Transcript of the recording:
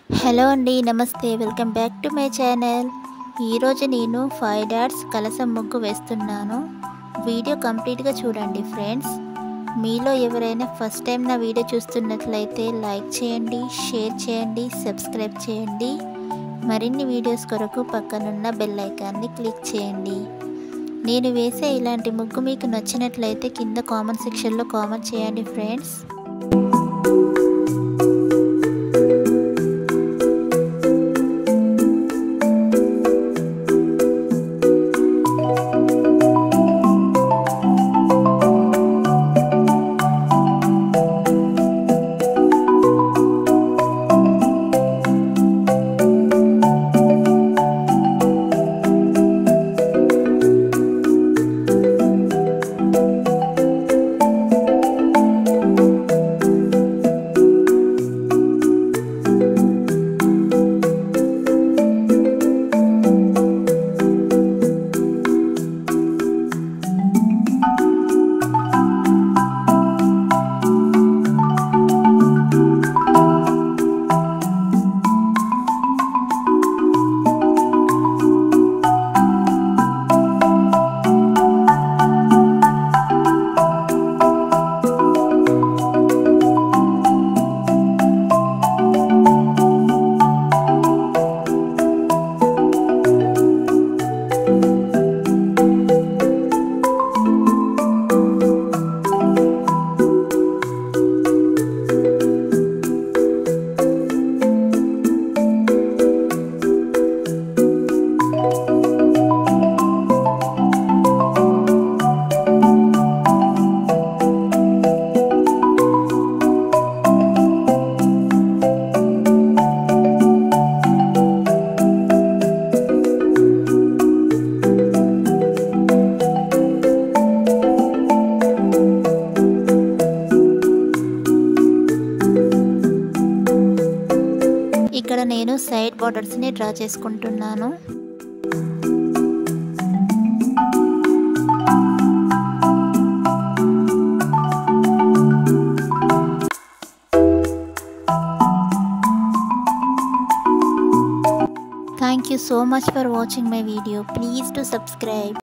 Hello అండి నమస్తే welcome back to my channel ఈరోజు నేను ఫైవ్ డాట్స్ కలసం ముగ్గు వేస్తున్నాను వీడియో కంప్లీట్గా చూడండి ఫ్రెండ్స్ మీలో ఎవరైనా ఫస్ట్ టైం నా వీడియో చూస్తున్నట్లయితే లైక్ చేయండి షేర్ చేయండి సబ్స్క్రైబ్ చేయండి మరిన్ని వీడియోస్ కొరకు పక్కనున్న బెల్ ఐకాన్ని క్లిక్ చేయండి నేను వేసే ఇలాంటి ముగ్గు మీకు నచ్చినట్లయితే కింద కామెంట్ సెక్షన్లో కామెంట్ చేయండి ఫ్రెండ్స్ ఇక్కడ నేను సైడ్ బార్డర్స్ని డ్రా చేసుకుంటున్నాను Thank you so much for watching my video. Please do subscribe.